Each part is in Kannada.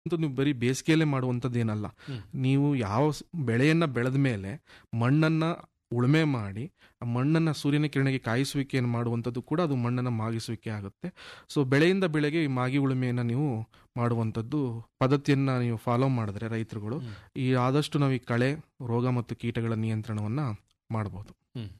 ಅಂತೂ ನೀವು ಬರೀ ಬೇಸಿಗೆಯಲ್ಲೇ ಮಾಡುವಂಥದ್ದು ಏನಲ್ಲ ನೀವು ಯಾವ ಸ್- ಬೆಳೆಯನ್ನ ಬೆಳೆದ ಮೇಲೆ ಮಣ್ಣನ್ನ ಉಳುಮೆ ಮಾಡಿ ಆ ಮಣ್ಣನ್ನ ಸೂರ್ಯನ ಕಿರಣಕ್ಕೆ ಕಾಯಿಸುವಿಕೆಯನ್ನು ಮಾಡುವಂಥದ್ದು ಕೂಡ ಅದು ಮಣ್ಣನ್ನ ಮಾಗಿಸುವಿಕೆ ಆಗುತ್ತೆ ಸೊ ಬೆಳೆಯಿಂದ ಬೆಳೆಗೆ ಈ ಮಾಗಿ ಉಳುಮೆಯನ್ನ ನೀವು ಮಾಡುವಂಥದ್ದು ಪದ್ಧತಿಯನ್ನ ನೀವು ಫಾಲೋ ಮಾಡಿದ್ರೆ ರೈತರುಗಳು ಈ ಆದಷ್ಟು ನಾವು ಈ ಕಳೆ ರೋಗ ಮತ್ತು ಕೀಟಗಳ ನಿಯಂತ್ರಣವನ್ನ ಮಾಡಬಹುದು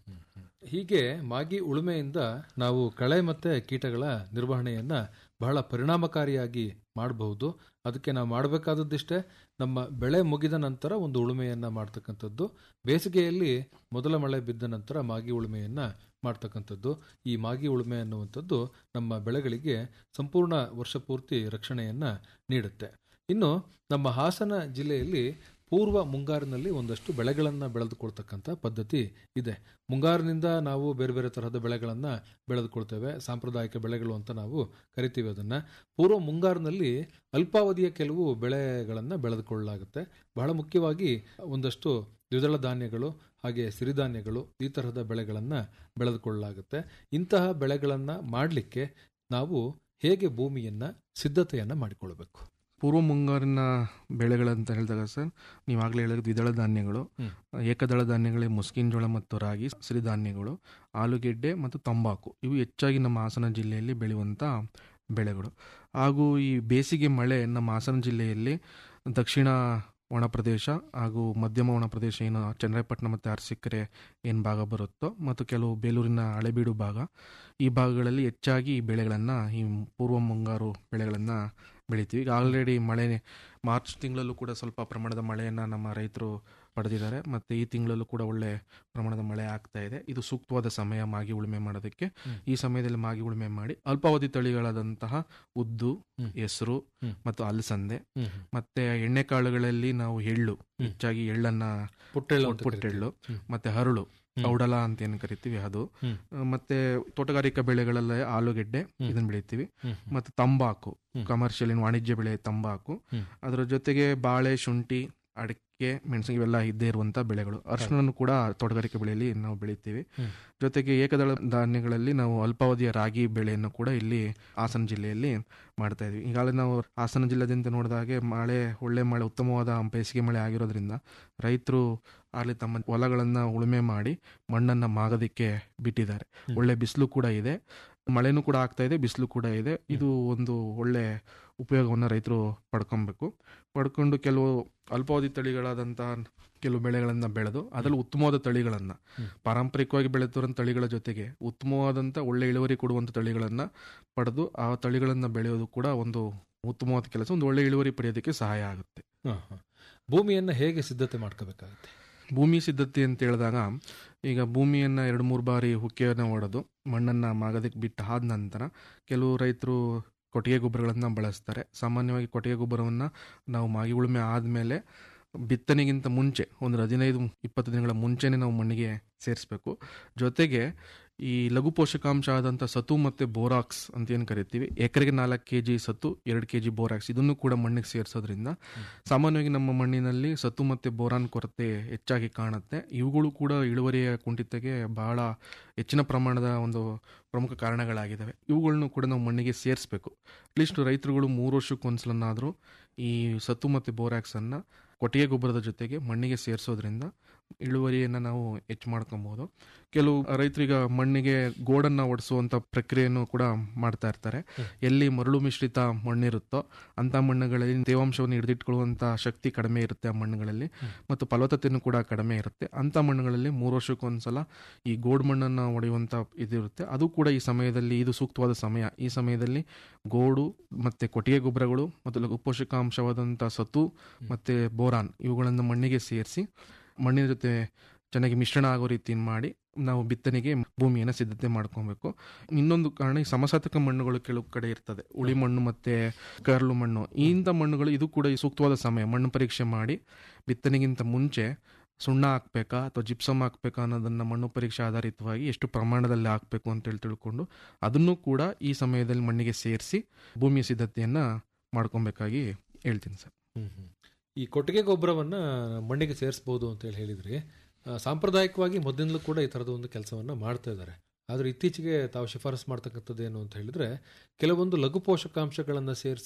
ಹೀಗೆ ಮಾಗಿ ಉಳುಮೆಯಿಂದ ನಾವು ಕಳೆ ಮತ್ತೆ ಕೀಟಗಳ ನಿರ್ವಹಣೆಯನ್ನ ಬಹಳ ಪರಿಣಾಮಕಾರಿಯಾಗಿ ಮಾಡಬಹುದು ಅದಕ್ಕೆ ನಾವು ಮಾಡಬೇಕಾದದ್ದಿಷ್ಟೇ ನಮ್ಮ ಬೆಳೆ ಮುಗಿದ ನಂತರ ಒಂದು ಉಳುಮೆಯನ್ನ ಮಾಡ್ತಕ್ಕಂಥದ್ದು ಬೇಸಿಗೆಯಲ್ಲಿ ಮೊದಲ ಮಳೆ ಬಿದ್ದ ನಂತರ ಮಾಗಿ ಉಳುಮೆಯನ್ನ ಮಾಡ್ತಕ್ಕಂಥದ್ದು ಈ ಮಾಗಿ ಉಳುಮೆ ಅನ್ನುವಂಥದ್ದು ನಮ್ಮ ಬೆಳೆಗಳಿಗೆ ಸಂಪೂರ್ಣ ವರ್ಷ ಪೂರ್ತಿ ರಕ್ಷಣೆಯನ್ನ ನೀಡುತ್ತೆ ಇನ್ನು ನಮ್ಮ ಹಾಸನ ಜಿಲ್ಲೆಯಲ್ಲಿ ಪೂರ್ವ ಮುಂಗಾರಿನಲ್ಲಿ ಒಂದಷ್ಟು ಬೆಳೆಗಳನ್ನು ಬೆಳೆದುಕೊಳ್ತಕ್ಕಂಥ ಪದ್ಧತಿ ಇದೆ ಮುಂಗಾರಿನಿಂದ ನಾವು ಬೇರೆ ಬೇರೆ ತರಹದ ಬೆಳೆಗಳನ್ನ ಬೆಳೆದುಕೊಳ್ತೇವೆ ಸಾಂಪ್ರದಾಯಿಕ ಬೆಳೆಗಳು ಅಂತ ನಾವು ಕರಿತೀವಿ ಅದನ್ನ ಪೂರ್ವ ಮುಂಗಾರಿನಲ್ಲಿ ಅಲ್ಪಾವಧಿಯ ಕೆಲವು ಬೆಳೆಗಳನ್ನ ಬೆಳೆದುಕೊಳ್ಳಲಾಗುತ್ತೆ ಬಹಳ ಮುಖ್ಯವಾಗಿ ಒಂದಷ್ಟು ದ್ವಿದಳ ಧಾನ್ಯಗಳು ಹಾಗೆ ಸಿರಿಧಾನ್ಯಗಳು ಈ ತರಹದ ಬೆಳೆಗಳನ್ನ ಬೆಳೆದುಕೊಳ್ಳಲಾಗುತ್ತೆ ಇಂತಹ ಬೆಳೆಗಳನ್ನ ಮಾಡಲಿಕ್ಕೆ ನಾವು ಹೇಗೆ ಭೂಮಿಯನ್ನ ಸಿದ್ಧತೆಯನ್ನ ಮಾಡಿಕೊಳ್ಬೇಕು ಪೂರ್ವ ಮುಂಗಾರಿನ ಬೆಳೆಗಳಂತ ಹೇಳಿದಾಗ ಸರ್ ನೀವಾಗಲೇ ಹೇಳಿದ ದ್ವಿದಳ ಧಾನ್ಯಗಳು ಹ್ಮ್. ಏಕದಳ ಧಾನ್ಯಗಳೇ ಮುಸ್ಕಿನ್ ಜೋಳ ಮತ್ತು ರಾಗಿ ಸಿರಿಧಾನ್ಯಗಳು ಆಲೂಗೆಡ್ಡೆ ಮತ್ತು ತಂಬಾಕು ಇವು ಹೆಚ್ಚಾಗಿ ನಮ್ಮ ಹಾಸನ ಜಿಲ್ಲೆಯಲ್ಲಿ ಬೆಳೆಯುವಂಥ ಬೆಳೆಗಳು ಹಾಗೂ ಈ ಬೇಸಿಗೆ ಮಳೆ ನಮ್ಮ ಹಾಸನ ಜಿಲ್ಲೆಯಲ್ಲಿ ದಕ್ಷಿಣ ಒಣ ಪ್ರದೇಶ ಹಾಗೂ ಮಧ್ಯಮ ಒಣ ಪ್ರದೇಶ ಏನು ಚನ್ನರಾಯಪಟ್ಟಣ ಮತ್ತು ಅರಸೀಕೆರೆ ಏನು ಭಾಗ ಬರುತ್ತೋ ಮತ್ತು ಕೆಲವು ಬೇಲೂರಿನ ಹಳೆಬೀಡು ಭಾಗ ಈ ಭಾಗಗಳಲ್ಲಿ ಹೆಚ್ಚಾಗಿ ಈ ಬೆಳೆಗಳನ್ನು ಈ ಪೂರ್ವ ಮುಂಗಾರು ಬೆಳೆಗಳನ್ನು ಬೆಳಿತೀವಿ ಈಗ ಆಲ್ರೆಡಿ ಮಳೆ ಮಾರ್ಚ್ ತಿಂಗಳಲ್ಲೂ ಕೂಡ ಸ್ವಲ್ಪ ಪ್ರಮಾಣದ ಮಳೆಯನ್ನು ನಮ್ಮ ರೈತರು ಪಡೆದಿದ್ದಾರೆ ಮತ್ತು ಈ ತಿಂಗಳಲ್ಲೂ ಕೂಡ ಒಳ್ಳೆ ಪ್ರಮಾಣದ ಮಳೆ ಆಗ್ತಾ ಇದೆ ಇದು ಸೂಕ್ತವಾದ ಸಮಯ ಮಾಗಿ ಉಳುಮೆ ಮಾಡೋದಕ್ಕೆ ಹ್ಮ್. ಈ ಸಮಯದಲ್ಲಿ ಮಾಗಿ ಉಳುಮೆ ಮಾಡಿ ಅಲ್ಪಾವಧಿ ತಳಿಗಳಾದಂತಹ ಉದ್ದು ಹ್ಮ್. ಹೆಸರು ಹ್ಮ್. ಮತ್ತು ಅಲಸಂದೆ ಮತ್ತೆ ಎಣ್ಣೆ ಕಾಳುಗಳಲ್ಲಿ ನಾವು ಎಳ್ಳು ಹ್ಮ್. ಹೆಚ್ಚಾಗಿ ಎಳ್ಳನ್ನ ಪುಟ್ಟೆಳ್ಳು ಅಂತ ಪುಟ್ಟೆಳ್ಳು ಕರಿತೀವಿ. ಹ್ಮ್. ಮತ್ತೆ ಹರಳು ಹ್ಮ್. ಔಡಲ ಅಂತ ಏನು ಕರಿತೀವಿ ಅದು ಹ್ಮ್. ಆ, ಮತ್ತೆ ತೋಟಗಾರಿಕಾ ಬೆಳೆಗಳಲ್ಲಿ ಆಲೂಗೆಡ್ಡೆ ಹ್ಮ್. ಇದನ್ನ ಬೆಳಿತೀವಿ ಹ್ಮ್. ಮತ್ತೆ ತಂಬಾಕು ಹ್ಮ್. ಕಮರ್ಷಿಯಲ್ ವಾಣಿಜ್ಯ ಬೆಳೆ ತಂಬಾಕು ಹ್ಮ್. ಅದರ ಜೊತೆಗೆ ಬಾಳೆ ಶುಂಠಿ ಅಡಿಕೆ ಮೆಣಸು ಇವೆಲ್ಲ ಇದ್ದೇ ಇರುವಂತ ಬೆಳೆಗಳು ಅರಿಶಿಣನ್ನು ಕೂಡ ತೋಟಗಾರಿಕೆ ಬೆಳೆಯಲ್ಲಿ ನಾವು ಬೆಳಿತೀವಿ ಹ್ಮ್. ಜೊತೆಗೆ ಏಕದಳ ಧಾನ್ಯಗಳಲ್ಲಿ ನಾವು ಅಲ್ಪಾವಧಿಯ ರಾಗಿ ಬೆಳೆಯನ್ನು ಕೂಡ ಇಲ್ಲಿ ಹಾಸನ ಜಿಲ್ಲೆಯಲ್ಲಿ ಮಾಡ್ತಾ ಇದ್ವಿ ಈಗಾಗಲೇ ನಾವು ಹಾಸನ ಜಿಲ್ಲೆದಿಂದ ನೋಡಿದಾಗೆ ಮಳೆ ಒಳ್ಳೆ ಮಳೆ ಉತ್ತಮವಾದ ಬೇಸಿಗೆ ಮಳೆ ಆಗಿರೋದ್ರಿಂದ ರೈತರು ಅಲ್ಲಿ ತಮ್ಮ ಹೊಲಗಳನ್ನ ಉಳುಮೆ ಮಾಡಿ ಮಣ್ಣನ್ನ ಮಾಗೋದಿಕ್ಕೆ ಬಿಟ್ಟಿದ್ದಾರೆ ಹ್ಮ್. ಒಳ್ಳೆ ಬಿಸಿಲು ಕೂಡ ಇದೆ ಮಳೆನೂ ಕೂಡ ಆಗ್ತಾ ಇದೆ ಬಿಸಿಲು ಕೂಡ ಇದೆ ಇದು ಒಂದು ಒಳ್ಳೆ ಉಪಯೋಗವನ್ನು ರೈತರು ಪಡ್ಕೊಬೇಕು ಪಡ್ಕೊಂಡು ಕೆಲವು ಅಲ್ಪಾವಧಿ ತಳಿಗಳಾದಂತಹ ಕೆಲವು ಬೆಳೆಗಳನ್ನ ಬೆಳೆದು ಅದರಲ್ಲಿ ಉತ್ತಮವಾದ ತಳಿಗಳನ್ನ ಹ್ಮ್. ಪಾರಂಪರಿಕವಾಗಿ ಬೆಳೆತಿರೋ ತಳಿಗಳ ಜೊತೆಗೆ ಉತ್ತಮವಾದಂತ ಒಳ್ಳೆ ಇಳುವರಿ ಕೊಡುವಂತ ತಳಿಗಳನ್ನ ಪಡೆದು ಆ ತಳಿಗಳನ್ನ ಬೆಳೆಯೋದು ಕೂಡ ಒಂದು ಉತ್ತಮವಾದ ಕೆಲಸ ಒಂದು ಒಳ್ಳೆ ಇಳುವರಿ ಪಡೆಯೋದಕ್ಕೆ ಸಹಾಯ ಆಗುತ್ತೆ ಹ, ಹ. ಭೂಮಿಯನ್ನ ಹೇಗೆ ಸಿದ್ಧತೆ ಮಾಡ್ಕೋಬೇಕಾಗುತ್ತೆ ಭೂಮಿ ಸಿದ್ಧತೆ ಅಂತ ಹೇಳಿದಾಗ ಈಗ ಭೂಮಿಯನ್ನ ಎರಡು ಮೂರು ಬಾರಿ ಹುಕ್ಕೆಯನ್ನು ಹೊಡೆದು ಮಣ್ಣನ್ನ ಮಾಗೋದಕ್ಕೆ ಬಿಟ್ಟು ಆದ ನಂತರ ಕೆಲವು ರೈತರು ಕೊಟ್ಟಿಗೆ ಗೊಬ್ಬರಗಳನ್ನ ಬಳಸ್ತಾರೆ ಸಾಮಾನ್ಯವಾಗಿ ಕೊಟ್ಟಿಗೆ ಗೊಬ್ಬರವನ್ನ ನಾವು ಮಾಗಿ ಉಳುಮೆ ಆದಮೇಲೆ ಬಿತ್ತನೆಗಿಂತ ಮುಂಚೆ ಒಂದು ಹದಿನೈದು ಇಪ್ಪತ್ತು ದಿನಗಳ ಮುಂಚೆನೆ ನಾವು ಮಣ್ಣಿಗೆ ಸೇರಿಸ್ಬೇಕು ಜೊತೆಗೆ ಈ ಲಘು ಪೋಷಕಾಂಶ ಆದಂಥ ಸತು ಮತ್ತು ಬೋರಾಕ್ಸ್ ಅಂತ ಏನು ಕರಿತೀವಿ ಎಕರೆಗೆ ನಾಲ್ಕು ಕೆ ಜಿ ಸತು ಎರಡು ಕೆ ಜಿ ಬೋರಾಕ್ಸ್ ಇದನ್ನು ಕೂಡ ಮಣ್ಣಿಗೆ ಸೇರಿಸೋದ್ರಿಂದ ಸಾಮಾನ್ಯವಾಗಿ ನಮ್ಮ ಮಣ್ಣಿನಲ್ಲಿ ಸತು ಮತ್ತು ಬೋರಾನ್ ಕೊರತೆ ಹೆಚ್ಚಾಗಿ ಕಾಣುತ್ತೆ ಇವುಗಳು ಕೂಡ ಇಳುವರಿಯ ಕುಂಠಿತಕ್ಕೆ ಬಹಳ ಹೆಚ್ಚಿನ ಪ್ರಮಾಣದ ಒಂದು ಪ್ರಮುಖ ಕಾರಣಗಳಾಗಿದ್ದಾವೆ ಇವುಗಳನ್ನು ಕೂಡ ನಾವು ಮಣ್ಣಿಗೆ ಸೇರಿಸಬೇಕು ಅಟ್ಲೀಸ್ಟ್ ರೈತರುಗಳು ಮೂರು ವರ್ಷಕ್ಕೊಂದ್ಸಲನ್ನಾದರೂ ಈ ಸತು ಮತ್ತು ಬೋರಾಕ್ಸ್ ಅನ್ನ ಕೊಟ್ಟಿಗೆ ಗೊಬ್ಬರದ ಜೊತೆಗೆ ಮಣ್ಣಿಗೆ ಸೇರಿಸೋದ್ರಿಂದ ಇಳುವರಿಯನ್ನು ನಾವು ಹೆಚ್ಚು ಮಾಡ್ಕೊಬಹುದು ಕೆಲವು ರೈತರಿಗೆ ಮಣ್ಣಿಗೆ ಗೋಡನ್ನ ಒಡಿಸುವಂತ ಪ್ರಕ್ರಿಯೆಯನ್ನು ಕೂಡ ಮಾಡ್ತಾ ಇರ್ತಾರೆ ಎಲ್ಲಿ ಮರಳು ಮಿಶ್ರಿತ ಮಣ್ಣಿರುತ್ತೋ ಅಂತ ಮಣ್ಣುಗಳಲ್ಲಿ ತೇವಾಂಶವನ್ನು ಹಿಡಿದಿಟ್ಕೊಳ್ಳುವಂತ ಶಕ್ತಿ ಕಡಿಮೆ ಇರುತ್ತೆ ಆ ಮಣ್ಣುಗಳಲ್ಲಿ ಮತ್ತು ಫಲವತ್ತತೆಯೂ ಕೂಡ ಕಡಿಮೆ ಇರುತ್ತೆ ಅಂತ ಮಣ್ಣುಗಳಲ್ಲಿ ಮೂರು ವರ್ಷಕ್ಕೊಂದ್ಸಲ ಈ ಗೋಡ್ ಮಣ್ಣನ್ನ ಹೊಡೆಯುವಂತ ಇದಿರುತ್ತೆ ಅದು ಕೂಡ ಈ ಸಮಯದಲ್ಲಿ ಇದು ಸೂಕ್ತವಾದ ಸಮಯ ಈ ಸಮಯದಲ್ಲಿ ಗೋಡು ಮತ್ತೆ ಕೊಟ್ಟಿಗೆ ಗೊಬ್ಬರಗಳು ಮತ್ತು ಲಘು ಪೋಷಕಾಂಶವಾದಂಥ ಸತು ಮತ್ತೆ ಬೋರಾನ್ ಇವುಗಳನ್ನು ಮಣ್ಣಿಗೆ ಸೇರಿಸಿ ಮಣ್ಣಿನ ಜೊತೆ ಚೆನ್ನಾಗಿ ಮಿಶ್ರಣ ಆಗೋ ರೀತಿ ಮಾಡಿ ನಾವು ಬಿತ್ತನೆಗೆ ಭೂಮಿಯನ್ನು ಸಿದ್ಧತೆ ಮಾಡ್ಕೊಬೇಕು ಇನ್ನೊಂದು ಕಾರಣ ಈ ಸಮಸಾತಕ ಮಣ್ಣುಗಳು ಕೆಲವು ಕಡೆ ಇರ್ತದೆ ಉಳಿ ಮಣ್ಣು ಮತ್ತೆ ಕರ್ಲು ಮಣ್ಣು ಇಂಥ ಮಣ್ಣುಗಳು ಇದು ಕೂಡ ಈ ಸೂಕ್ತವಾದ ಸಮಯ ಮಣ್ಣು ಪರೀಕ್ಷೆ ಮಾಡಿ ಬಿತ್ತನೆಗಿಂತ ಮುಂಚೆ ಸುಣ್ಣ ಹಾಕ್ಬೇಕಾ ಅಥವಾ ಜಿಪ್ಸಮ್ ಹಾಕ್ಬೇಕಾ ಅನ್ನೋದನ್ನ ಮಣ್ಣು ಪರೀಕ್ಷೆ ಆಧಾರಿತವಾಗಿ ಎಷ್ಟು ಪ್ರಮಾಣದಲ್ಲಿ ಹಾಕ್ಬೇಕು ಅಂತೇಳಿ ತಿಳ್ಕೊಂಡು ಅದನ್ನು ಕೂಡ ಈ ಸಮಯದಲ್ಲಿ ಮಣ್ಣಿಗೆ ಸೇರಿಸಿ ಭೂಮಿಯ ಸಿದ್ಧತೆಯನ್ನ ಮಾಡ್ಕೊಬೇಕಾಗಿ ಹೇಳ್ತೀನಿ ಸರ್ ಈ ಕೊಟ್ಟಿಗೆ ಗೊಬ್ಬರವನ್ನ ಮಣ್ಣಿಗೆ ಸೇರಿಸಬಹುದು ಅಂತ ಹೇಳಿ ಹೇಳಿದ್ರಿ ಆ, ಸಾಂಪ್ರದಾಯಿಕವಾಗಿ ಮೊದಲಿಂದಲೂ ಕೂಡ ಈ ತರದ ಒಂದು ಕೆಲಸವನ್ನ ಮಾಡ್ತಾ ಇದ್ದಾರೆ ಆದ್ರೆ ಇತ್ತೀಚೆಗೆ ತಾವು ಶಿಫಾರಸು ಮಾಡ್ತಕ್ಕಂಥದ್ದು ಏನು ಅಂತ ಹೇಳಿದ್ರೆ ಕೆಲವೊಂದು ಲಘು ಪೋಷಕಾಂಶಗಳನ್ನ ಸೇರಿಸಿ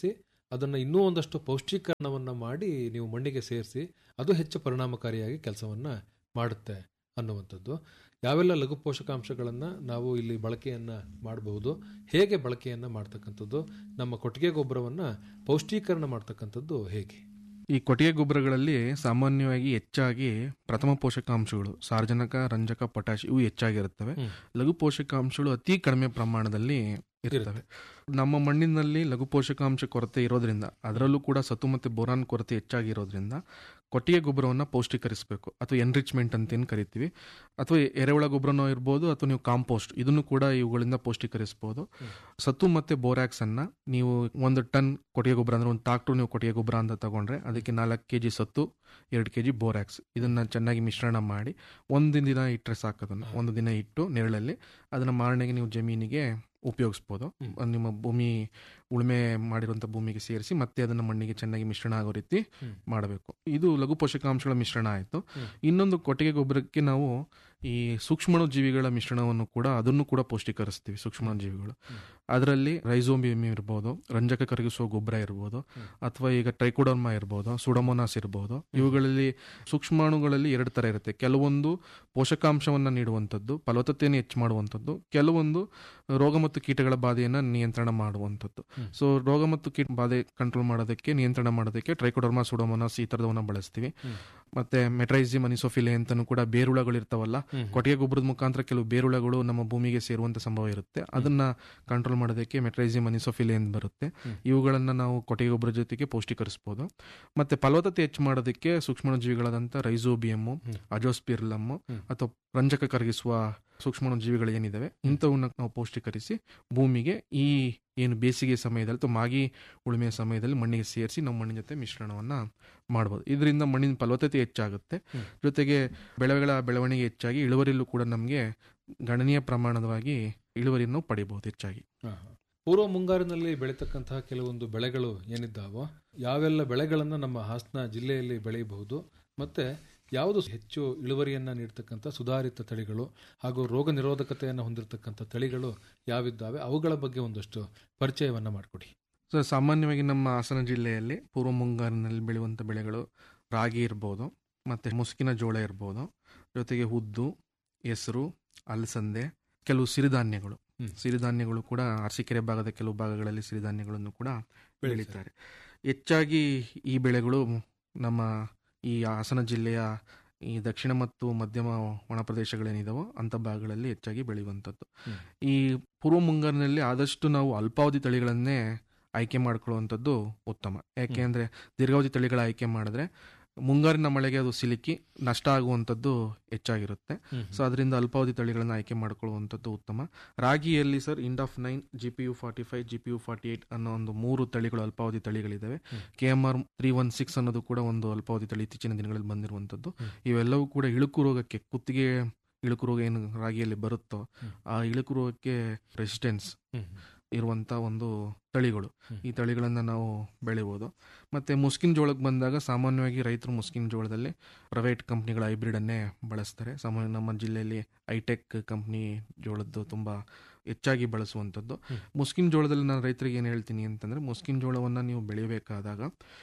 ಅದನ್ನು ಇನ್ನೂ ಒಂದಷ್ಟು ಪೌಷ್ಟೀಕರಣವನ್ನು ಮಾಡಿ ನೀವು ಮಣ್ಣಿಗೆ ಸೇರಿಸಿ ಅದು ಹೆಚ್ಚು ಪರಿಣಾಮಕಾರಿಯಾಗಿ ಕೆಲಸವನ್ನು ಮಾಡುತ್ತೆ ಅನ್ನುವಂಥದ್ದು ಯಾವೆಲ್ಲ ಲಘು ಪೋಷಕಾಂಶಗಳನ್ನು ನಾವು ಇಲ್ಲಿ ಬಳಕೆಯನ್ನು ಮಾಡಬಹುದು ಹೇಗೆ ಬಳಕೆಯನ್ನು ಮಾಡ್ತಕ್ಕಂಥದ್ದು ನಮ್ಮ ಕೊಟ್ಟಿಗೆ ಗೊಬ್ಬರವನ್ನು ಪೌಷ್ಟೀಕರಣ ಮಾಡ್ತಕ್ಕಂಥದ್ದು ಹೇಗೆ ಈ ಕೊಟ್ಟಿಗೆ ಗೊಬ್ಬರಗಳಲ್ಲಿ ಸಾಮಾನ್ಯವಾಗಿ ಹೆಚ್ಚಾಗಿ ಪ್ರಥಮ ಪೋಷಕಾಂಶಗಳು ಸಾರ್ವಜನಿಕ ರಂಜಕ ಪೊಟ್ಯಾಶ್ ಇವು ಹೆಚ್ಚಾಗಿರುತ್ತವೆ ಹ್ಮ್. ಲಘು ಪೋಷಕಾಂಶಗಳು ಅತಿ ಕಡಿಮೆ ಪ್ರಮಾಣದಲ್ಲಿ ಇರ್ತವೆ ನಮ್ಮ ಮಣ್ಣಿನಲ್ಲಿ ಲಘು ಪೋಷಕಾಂಶ ಕೊರತೆ ಇರೋದ್ರಿಂದ ಅದರಲ್ಲೂ ಕೂಡ ಸತು ಮತ್ತು ಬೋರಾನ್ ಕೊರತೆ ಹೆಚ್ಚಾಗಿರೋದ್ರಿಂದ ಕೊಟ್ಟಿಗೆ ಗೊಬ್ಬರವನ್ನು ಪೌಷ್ಟೀಕರಿಸಬೇಕು ಅಥವಾ ಎನ್ರಿಚ್ಮೆಂಟ್ ಅಂತ ಏನು ಕರಿತೀವಿ ಅಥವಾ ಎರೆಹುಳ ಗೊಬ್ಬರನೋ ಇರ್ಬೋದು ಅಥವಾ ನೀವು ಕಾಂಪೋಸ್ಟ್ ಇದನ್ನು ಕೂಡ ಇವುಗಳಿಂದ ಪೌಷ್ಟೀಕರಿಸಬಹುದು ಸತು ಮತ್ತು ಬೋರ್ಯಾಕ್ಸ್ ಅನ್ನ ನೀವು ಒಂದು ಟನ್ ಕೊಟ್ಟಿಗೆ ಗೊಬ್ಬರ ಅಂದ್ರೆ ಒಂದು ಟ್ರಾಕ್ಟರ್ ನೀವು ಕೊಟ್ಟಿಗೆ ಗೊಬ್ಬರ ಅಂತ ತಗೊಂಡ್ರೆ ಅದಕ್ಕೆ ನಾಲ್ಕು ಕೆ ಜಿ ಸತ್ತು ಎರಡು ಕೆ ಜಿ ಬೋರ್ಯಾಕ್ಸ್ ಇದನ್ನ ಚೆನ್ನಾಗಿ ಮಿಶ್ರಣ ಮಾಡಿ ಒಂದು ದಿನ ಇಟ್ಟರೆ ಸಾಕದನ್ನು ಒಂದು ದಿನ ಇಟ್ಟು ನೆರಳಲ್ಲಿ ಅದನ್ನ ಮಾರನೆಗೆ ನೀವು ಜಮೀನಿಗೆ ಉಪಯೋಗಿಸ್ಬೋದು ಹ್ಮ್. ನಿಮ್ಮ ಭೂಮಿ ಉಳುಮೆ ಮಾಡಿರುವಂಥ ಭೂಮಿಗೆ ಸೇರಿಸಿ ಮತ್ತೆ ಅದನ್ನು ಮಣ್ಣಿಗೆ ಚೆನ್ನಾಗಿ ಮಿಶ್ರಣ ಆಗೋ ರೀತಿ ಹ್ಮ್. ಮಾಡಬೇಕು ಇದು ಲಘು ಪೋಷಕಾಂಶಗಳ ಮಿಶ್ರಣ ಆಯಿತು ಹ್ಮ್. ಇನ್ನೊಂದು ಕೊಟ್ಟಿಗೆ ಗೊಬ್ಬರಕ್ಕೆ ನಾವು ಈ ಸೂಕ್ಷ್ಮಾಣು ಜೀವಿಗಳ ಮಿಶ್ರಣವನ್ನು ಕೂಡ ಅದನ್ನು ಕೂಡ ಪೌಷ್ಟೀಕರಿಸ್ತೀವಿ ಸೂಕ್ಷ್ಮಾಣು ಜೀವಿಗಳು ಹ್ಮ್. ಅದರಲ್ಲಿ ರೈಸೋಬಿಯಮ್ ಇರ್ಬೋದು ರಂಜಕ ಕರಗಿಸುವ ಗೊಬ್ಬರ ಇರ್ಬೋದು ಹ್ಮ್. ಅಥವಾ ಈಗ ಟ್ರೈಕೋಡರ್ಮಾ ಇರ್ಬೋದು ಸುಡಮೋನಾಸ್ ಇರ್ಬೋದು ಇವುಗಳಲ್ಲಿ ಸೂಕ್ಷ್ಮಾಣುಗಳಲ್ಲಿ ಎರಡು ಥರ ಇರುತ್ತೆ ಕೆಲವೊಂದು ಪೋಷಕಾಂಶವನ್ನು ನೀಡುವಂಥದ್ದು ಫಲವತ್ತತೆಯನ್ನು ಹೆಚ್ಚು ಮಾಡುವಂಥದ್ದು ಕೆಲವೊಂದು ರೋಗ ಮತ್ತು ಕೀಟಗಳ ಬಾಧೆಯನ್ನು ನಿಯಂತ್ರಣ ಮಾಡುವಂಥದ್ದು ಹ್ಮ್. ಸೊ ರೋಗ ಮತ್ತು ಕೀಟ ಬಾಧೆ ಕಂಟ್ರೋಲ್ ಮಾಡೋದಕ್ಕೆ ನಿಯಂತ್ರಣ ಮಾಡೋದಕ್ಕೆ ಟ್ರೈಕೋಡರ್ಮಾ ಸುಡಮೋನಾಸ್ ಈ ಥರದವನ್ನ ಬಳಸ್ತೀವಿ ಹ್ಮ್. ಮತ್ತೆ ಮೆಟ್ರೈಸಿ ಮನಿಸೋಫಿಲೆ ಅಂತಾನು ಕೂಡ ಬೇರುಳಗಳು ಇರ್ತಾವಲ್ಲ ಹ್ಮ್. ಕೊಟ್ಟಿಗೆ ಗೊಬ್ಬರದ ಮುಖಾಂತರ ಕೆಲವು ಬೇರುಳಗಳು ನಮ್ಮ ಭೂಮಿಗೆ ಸೇರುವಂತ ಸಂಭವ ಇರುತ್ತೆ ಅದನ್ನ ಕಂಟ್ರೋಲ್ ಮಾಡೋದಕ್ಕೆ ಮೆಟ್ರೈಸಿ ಮನಿಸೋಫಿಲೆ ಅಂತ ಬರುತ್ತೆ ಹ್ಮ್. ಇವುಗಳನ್ನ ನಾವು ಕೊಟ್ಟಿಗೆ ಗೊಬ್ಬರ ಜೊತೆಗೆ ಪೌಷ್ಟೀಕರಿಸಬಹುದು ಮತ್ತೆ ಫಲವತ್ತತೆ ಹೆಚ್ಚು ಮಾಡೋದಕ್ಕೆ ಸೂಕ್ಷ್ಮಾಣುಜೀವಿಗಳಾದಂಥ ರೈಸೋಬಿಯಮ್ಮು ಹ್ಮ್. ಅಜೋಸ್ಪಿರ್ಲಮ್ಮು ಹ್ಮ್. ಅಥವಾ ರಂಜಕ ಕರಗಿಸುವ ಸೂಕ್ಷ್ಮಾಣುಜೀವಿಗಳು ಏನಿದಾವೆ ಇಂಥವನ್ನ ನಾವು ಪೌಷ್ಟೀಕರಿಸಿ ಭೂಮಿಗೆ ಈ ಏನು ಬೇಸಿಗೆ ಸಮಯದಲ್ಲಿ ಅಥವಾ ಮಾಗಿ ಉಳುಮೆಯ ಸಮಯದಲ್ಲಿ ಮಣ್ಣಿಗೆ ಸೇರಿಸಿ ನಮ್ಮ ಮಣ್ಣಿನ ಜೊತೆ ಮಿಶ್ರಣವನ್ನ ಮಾಡ್ಬೋದು ಇದರಿಂದ ಮಣ್ಣಿನ ಫಲವತ್ತತೆ ಹೆಚ್ಚಾಗುತ್ತೆ ಹ್ಮ್. ಜೊತೆಗೆ ಬೆಳೆಗಳ ಬೆಳವಣಿಗೆ ಹೆಚ್ಚಾಗಿ ಇಳುವರಿಯಲ್ಲೂ ಕೂಡ ನಮಗೆ ಗಣನೀಯ ಪ್ರಮಾಣವಾಗಿ ಇಳುವರಿಯನ್ನು ಪಡಿಬಹುದು ಹೆಚ್ಚಾಗಿ ಹಾ, ಹಾ. ಪೂರ್ವ ಮುಂಗಾರಿನಲ್ಲಿ ಬೆಳೀತಕ್ಕಂತಹ ಕೆಲವೊಂದು ಬೆಳೆಗಳು ಏನಿದ್ದಾವೋ ಯಾವೆಲ್ಲ ಬೆಳೆಗಳನ್ನು ನಮ್ಮ ಹಾಸನ ಜಿಲ್ಲೆಯಲ್ಲಿ ಬೆಳೆಯಬಹುದು ಮತ್ತೆ ಯಾವುದು ಹೆಚ್ಚು ಇಳುವರಿಯನ್ನ ನೀಡ್ತಕ್ಕಂಥ ಸುಧಾರಿತ ತಳಿಗಳು ಹಾಗೂ ರೋಗ ನಿರೋಧಕತೆಯನ್ನು ಹೊಂದಿರತಕ್ಕಂಥ ತಳಿಗಳು ಯಾವಿದ್ದಾವೆ ಅವುಗಳ ಬಗ್ಗೆ ಒಂದಷ್ಟು ಪರಿಚಯವನ್ನ ಮಾಡಿಕೊಡಿ ಸೊ ಸಾಮಾನ್ಯವಾಗಿ ನಮ್ಮ ಹಾಸನ ಜಿಲ್ಲೆಯಲ್ಲಿ ಪೂರ್ವ ಮುಂಗಾರಿನಲ್ಲಿ ಬೆಳೆಯುವಂಥ ಬೆಳೆಗಳು ರಾಗಿ ಇರ್ಬೋದು ಮತ್ತು ಮುಸುಕಿನ ಜೋಳ ಇರ್ಬೋದು ಜೊತೆಗೆ ಉದ್ದು ಹೆಸರು ಅಲಸಂದೆ ಕೆಲವು ಸಿರಿಧಾನ್ಯಗಳು ಹ್ಮ್. ಸಿರಿಧಾನ್ಯಗಳು ಕೂಡ ಅರಸೀಕೆರೆ ಭಾಗದ ಕೆಲವು ಭಾಗಗಳಲ್ಲಿ ಸಿರಿಧಾನ್ಯಗಳನ್ನು ಕೂಡ ಬೆಳೀತಾರೆ. ಬೆಳೀತಾರೆ ಹೆಚ್ಚಾಗಿ ಈ ಬೆಳೆಗಳು ನಮ್ಮ ಈ ಹಾಸನ ಜಿಲ್ಲೆಯ ಈ ದಕ್ಷಿಣ ಮತ್ತು ಮಧ್ಯಮ ಒಣ ಪ್ರದೇಶಗಳೇನಿದಾವೋ ಅಂಥ ಭಾಗಗಳಲ್ಲಿ ಹೆಚ್ಚಾಗಿ ಬೆಳೆಯುವಂಥದ್ದು ಹ್ಮ್. ಈ ಪೂರ್ವ ಮುಂಗಾರಿನಲ್ಲಿ ಆದಷ್ಟು ನಾವು ಅಲ್ಪಾವಧಿ ತಳಿಗಳನ್ನೇ ಆಯ್ಕೆ ಮಾಡ್ಕೊಳ್ಳುವಂಥದ್ದು ಉತ್ತಮ ಯಾಕೆ ಹ್ಮ್. ಅಂದರೆ ದೀರ್ಘಾವಧಿ ತಳಿಗಳ ಆಯ್ಕೆ ಮಾಡಿದ್ರೆ ಮುಂಗಾರಿನ ಮಳೆಗೆ ಅದು ಸಿಲುಕಿ ನಷ್ಟ ಆಗುವಂಥದ್ದು ಹೆಚ್ಚಾಗಿರುತ್ತೆ ಸೊ ಅದರಿಂದ ಅಲ್ಪಾವಧಿ ತಳಿಗಳನ್ನು ಆಯ್ಕೆ ಮಾಡ್ಕೊಳ್ಳುವಂಥದ್ದು ಉತ್ತಮ ರಾಗಿಯಲ್ಲಿ sir Indaf nine G P U forty five G P U forty eight ಅನ್ನೋ ಒಂದು ಮೂರು ತಳಿಗಳು ಅಲ್ಪಾವಧಿ ತಳಿಗಳಿದ್ದಾವೆ ಹ್ಮ್. K M R three one six ಅನ್ನೋದು ಕೂಡ ಒಂದು ಅಲ್ಪಾವಧಿ ತಳಿ ಇತ್ತೀಚಿನ ದಿನಗಳಲ್ಲಿ ಬಂದಿರುವಂಥದ್ದು ಹ್ಮ್. ಇವೆಲ್ಲವೂ ಕೂಡ ಇಳುಕು ರೋಗಕ್ಕೆ ಕುತ್ತಿಗೆ ಇಳುಕು ರೋಗ ಏನು ರಾಗಿಯಲ್ಲಿ ಬರುತ್ತೋ ಹ್ಮ್. ಆ ಇಳುಕು ರೋಗಕ್ಕೆ ರೆಸಿಸ್ಟೆನ್ಸ್ ಹ್ಮ್. ಇರುವಂಥ ಒಂದು ತಳಿಗಳು ಹ್ಮ್. ಈ ತಳಿಗಳನ್ನು ನಾವು ಬೆಳಿಬೋದು ಮತ್ತು ಮುಸ್ಕಿನ ಜೋಳಕ್ಕೆ ಬಂದಾಗ ಸಾಮಾನ್ಯವಾಗಿ ರೈತರು ಮುಸ್ಕಿನ ಜೋಳದಲ್ಲಿ ಪ್ರೈವೇಟ್ ಕಂಪ್ನಿಗಳ ಹೈಬ್ರಿಡನ್ನೇ ಬಳಸ್ತಾರೆ ಸಾಮಾನ್ಯ ನಮ್ಮ ಜಿಲ್ಲೆಯಲ್ಲಿ ಐಟೆಕ್ ಕಂಪ್ನಿ ಜೋಳದ್ದು ತುಂಬ ಹೆಚ್ಚಾಗಿ ಬಳಸುವಂಥದ್ದು ಹ್ಮ್. ಮುಸ್ಕಿನ ಜೋಳದಲ್ಲಿ ನಾನು ರೈತರಿಗೆ ಏನು ಹೇಳ್ತೀನಿ ಅಂತಂದರೆ ಮುಸ್ಕಿನ ಜೋಳವನ್ನು ನೀವು ಬೆಳಿಬೇಕಾದಾಗ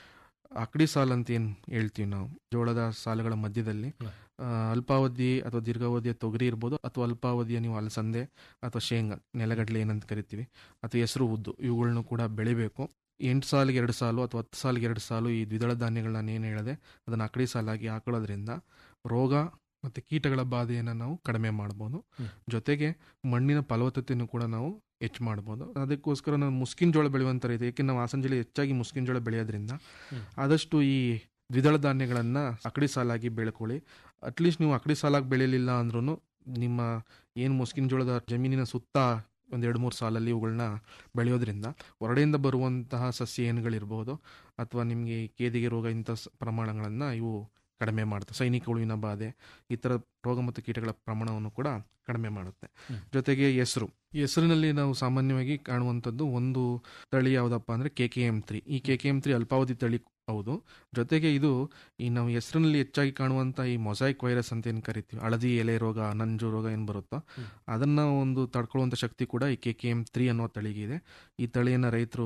ಅಕಡಿ ಸಾಲ್ ಅಂತ ಏನು ಹೇಳ್ತೀವಿ ನಾವು ಜೋಳದ ಸಾಲುಗಳ ಮಧ್ಯದಲ್ಲಿ ಹ್ಮ್. ಆ, ಅಲ್ಪಾವಧಿ ಅಥವಾ ದೀರ್ಘಾವಧಿಯ ತೊಗರಿ ಇರ್ಬೋದು ಅಥವಾ ಅಲ್ಪಾವಧಿಯ ನೀವು ಅಲಸಂದೆ ಅಥವಾ ಶೇಂಗಾ ನೆಲಗಡಲೆ ಏನಂತ ಕರಿತೀವಿ ಅಥವಾ ಹೆಸರು ಉದ್ದು ಇವುಗಳನ್ನು ಕೂಡ ಬೆಳಿಬೇಕು ಎಂಟು ಸಾಲಿಗೆ ಎರಡು ಸಾಲು ಅಥವಾ ಹತ್ತು ಸಾಲಿಗೆ ಎರಡು ಸಾಲು ಈ ದ್ವಿದಳ ಧಾನ್ಯಗಳನ್ನ ನಾನು ಏನು ಹೇಳಿದೆ ಅದನ್ನು ಅಕಡಿ ಸಾಲಾಗಿ ಹಾಕೊಳ್ಳೋದ್ರಿಂದ ರೋಗ ಮತ್ತು ಕೀಟಗಳ ಬಾಧೆಯನ್ನು ನಾವು ಕಡಿಮೆ ಮಾಡ್ಬೋದು ಹ್ಮ್. ಜೊತೆಗೆ ಮಣ್ಣಿನ ಫಲವತ್ತತೆಯನ್ನು ಕೂಡ ನಾವು ಹೆಚ್ಚು ಮಾಡ್ಬೋದು ಅದಕ್ಕೋಸ್ಕರ ನಾವು ಮುಸ್ಕಿನ ಜೋಳ ಬೆಳೆಯುವಂಥ ರೈತ ಏಕೆ ನಾವು ಹಾಸನ ಜಿಲ್ಲೆ ಹೆಚ್ಚಾಗಿ ಮುಸ್ಕಿನ ಜೋಳ ಬೆಳೆಯೋದ್ರಿಂದ ಹ್ಮ್. ಆದಷ್ಟು ಈ ದ್ವಿದಳ ಧಾನ್ಯಗಳನ್ನು ಅಕಡಿ ಸಾಲಾಗಿ ಬೆಳ್ಕೊಳ್ಳಿ ಅಟ್ಲೀಸ್ಟ್ ನೀವು ಅಕಡಿ ಸಾಲಾಗಿ ಬೆಳೆಯಲಿಲ್ಲ ಅಂದ್ರೂ ನಿಮ್ಮ ಏನು ಮುಸ್ಕಿನ ಜೋಳದ ಜಮೀನಿನ ಸುತ್ತ ಒಂದು ಎರಡು ಮೂರು ಸಾಲಲ್ಲಿ ಇವುಗಳನ್ನ ಬೆಳೆಯೋದ್ರಿಂದ ಹೊರಡೆಯಿಂದ ಬರುವಂತಹ ಸಸ್ಯ ಏನುಗಳಿರ್ಬೋದು ಅಥವಾ ನಿಮಗೆ ಕೇದಿಗೆ ರೋಗ ಇಂಥ ಸ- ಪ್ರಮಾಣಗಳನ್ನು ಇವು ಕಡಿಮೆ ಮಾಡುತ್ತೆ ಸೈನಿಕ ಹುಳುವಿನ ಬಾಧೆ ಈ ಥರ ರೋಗ ಮತ್ತು ಕೀಟಗಳ ಪ್ರಮಾಣವನ್ನು ಕೂಡ ಕಡಿಮೆ ಮಾಡುತ್ತೆ ಹ್ಮ್. ಜೊತೆಗೆ ಹೆಸರು ಹೆಸರಿನಲ್ಲಿ ನಾವು ಸಾಮಾನ್ಯವಾಗಿ ಕಾಣುವಂಥದ್ದು ಒಂದು ತಳಿ ಯಾವುದಪ್ಪ ಅಂದರೆ ಕೆ ಕೆ ಎಮ್ ತ್ರೀ ಈ ಕೆ ಕೆ ಎಮ್ ತ್ರೀ ಅಲ್ಪಾವಧಿ ತಳಿ ಹೌದು ಜೊತೆಗೆ ಇದು ಈ ನಾವು ಹೆಸರಿನಲ್ಲಿ ಹೆಚ್ಚಾಗಿ ಕಾಣುವಂಥ ಈ ಮೊಸೈಕ್ ವೈರಸ್ ಅಂತ ಏನು ಕರಿತೀವಿ ಹಳದಿ ಎಲೆ ರೋಗ ನಂಜು ರೋಗ ಏನು ಬರುತ್ತೋ ಹ್ಮ್. ಅದನ್ನು ಒಂದು ತಡ್ಕೊಳ್ಳುವಂಥ ಶಕ್ತಿ ಕೂಡ ಈ ಕೆ ಕೆ ಎಮ್ ತ್ರೀ ಅನ್ನೋ ತಳಿಗೆ ಇದೆ ಈ ತಳಿಯನ್ನು ರೈತರು